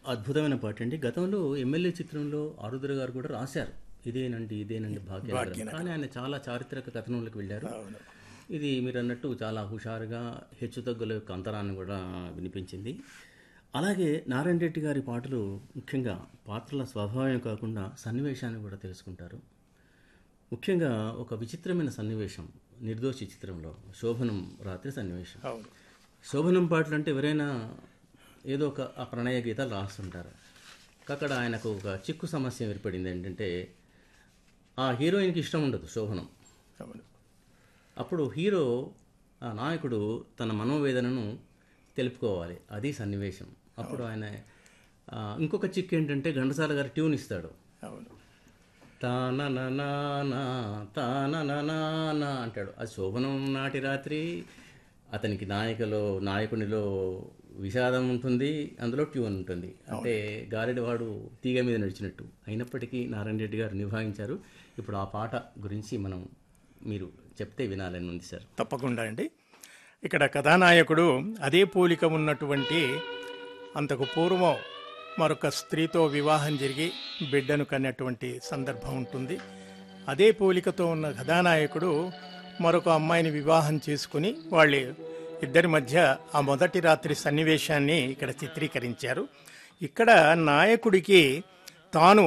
అద్భుతమైన పాట అండి గతంలో ఎమ్మెల్యే చిత్రంలో ఆరుద్ర గారు కూడా రాశారు ఇదేనండి ఇదేనండి భాగ్యనగరం కానీ ఆయన చాలా చారిత్రక కథనంలోకి వెళ్ళారు ఇది మీరు అన్నట్టు చాలా హుషారుగా హెచ్చుతగ్గుల యొక్క అంతరాన్ని కూడా వినిపించింది అలాగే నారాయణ రెడ్డి గారి పాటలు ముఖ్యంగా పాత్రల స్వభావం కాకుండా సన్నివేశాన్ని కూడా తెలుసుకుంటారు ముఖ్యంగా ఒక విచిత్రమైన సన్నివేశం నిర్దోషి చిత్రంలో శోభనం రాత్రి సన్నివేశం అవును శోభనం పాటలు అంటే ఎవరైనా ఏదో ఒక ఆ ప్రణయ గీతాలు రాస్తుంటారు అక్కడ ఆయనకు ఒక చిక్కు సమస్య ఏర్పడింది ఏంటంటే ఆ హీరోయిన్కి ఇష్టం ఉండదు శోభనం అవును అప్పుడు హీరో ఆ నాయకుడు తన మనోవేదనను తెలుపుకోవాలి అది సన్నివేశం అప్పుడు ఆయన ఆ, ఇంకొక చిక్కు ఏంటంటే ఘంటసాల గారు ట్యూన్ ఇస్తాడు అవును తానననానా, తానననానా అంటాడు అది శోభనం నాటి రాత్రి అతనికి నాయకలో నాయకునిలో విషాదం ఉంటుంది అందులో ట్యూన్ ఉంటుంది అంటే గారెడివాడు తీగ మీద నడిచినట్టు అయినప్పటికీ నారాయణ రెడ్డి గారు నిభాయించారు ఇప్పుడు ఆ పాట గురించి మనం మీరు చెప్తే వినాలని ఉంది సార్ తప్పకుండా అండి ఇక్కడ కథానాయకుడు అదే పోలిక ఉన్నటువంటి అంతకు పూర్వం మరొక స్త్రీతో వివాహం జరిగి బిడ్డను కన్నటువంటి సందర్భం ఉంటుంది అదే పోలికతో ఉన్న కథానాయకుడు మరొక అమ్మాయిని వివాహం చేసుకుని వాళ్ళ ఇద్దరి మధ్య ఆ మొదటి రాత్రి సన్నివేశాన్ని ఇక్కడ చిత్రీకరించారు ఇక్కడ నాయకుడికి తాను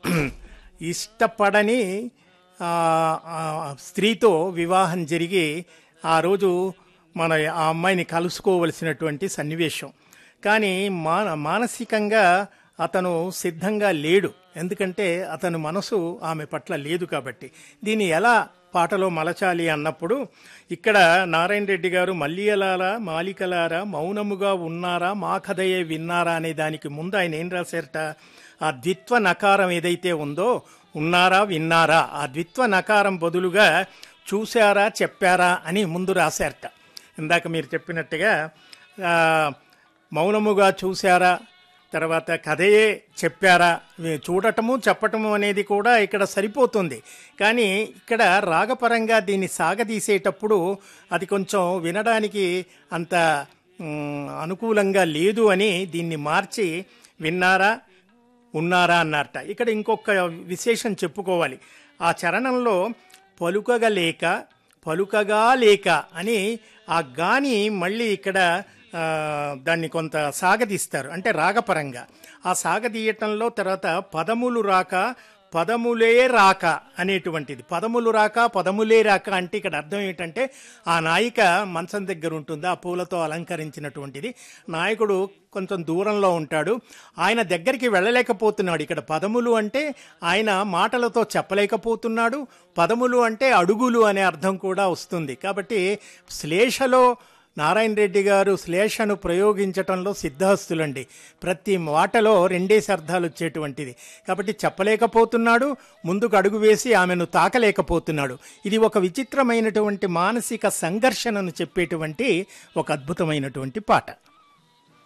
ఇష్టపడని ఆ, ఆ స్త్రీతో వివాహం జరిగి ఆ రోజు మన ఆ అమ్మాయిని కలుసుకోవలసినటువంటి సన్నివేశం కానీ మాన మానసికంగా అతను సిద్ధంగా లేడు ఎందుకంటే అతని మనసు ఆమె పట్ల లేదు కాబట్టి దీన్ని ఎలా పాటలో మలచాలి అన్నప్పుడు ఇక్కడ నారాయణ రెడ్డి గారు మల్లియలారా మాలికలారా మౌనముగా ఉన్నారా మా కథయే విన్నారా అనే దానికి ముందు ఆయన ఏం రాశారట ఆ ద్విత్వ నకారం ఏదైతే ఉందో ఉన్నారా విన్నారా ఆ ద్విత్వ నకారం బదులుగా చూశారా చెప్పారా అని ముందు రాశారట ఇందాక మీరు చెప్పినట్టుగా ఆ, మౌనముగా చూశారా తర్వాత కథయే చెప్పారా ఇవి చూడటము చెప్పటము అనేది కూడా ఇక్కడ సరిపోతుంది కానీ ఇక్కడ రాగపరంగా దీన్ని సాగదీసేటప్పుడు అది కొంచెం వినడానికి అంత మ్, అనుకూలంగా లేదు అని దీన్ని మార్చి విన్నారా ఉన్నారా అన్నారట ఇక్కడ ఇంకొక విశేషం చెప్పుకోవాలి ఆ చరణంలో పలుకగా లేక పలుకగా లేక అని ఆ గాని మళ్ళీ ఇక్కడ ఆ, దాన్ని కొంత సాగదీస్తారు అంటే రాగపరంగా ఆ సాగదీయటంలో తర్వాత పదములు రాక పదములే రాక అనేటువంటిది పదములు రాక పదములే రాక అంటే ఇక్కడ అర్థం ఏంటంటే ఆ నాయిక మంచం దగ్గర ఉంటుంది ఆ పూలతో అలంకరించినటువంటిది నాయకుడు కొంచెం దూరంలో ఉంటాడు ఆయన దగ్గరికి వెళ్ళలేకపోతున్నాడు ఇక్కడ పదములు అంటే ఆయన మాటలతో చెప్పలేకపోతున్నాడు పదములు అంటే అడుగులు అనే అర్థం కూడా వస్తుంది కాబట్టి శ్లేషలో నారాయణ రెడ్డి గారు శ్లేషను ప్రయోగించటంలో సిద్ధహస్తులండి ప్రతి మాటలో రెండేసి అర్థాలు వచ్చేటువంటిది కాబట్టి చెప్పలేకపోతున్నాడు ముందుకు అడుగు వేసి ఆమెను తాకలేకపోతున్నాడు ఇది ఒక విచిత్రమైనటువంటి మానసిక సంఘర్షణను చెప్పేటువంటి ఒక అద్భుతమైనటువంటి పాట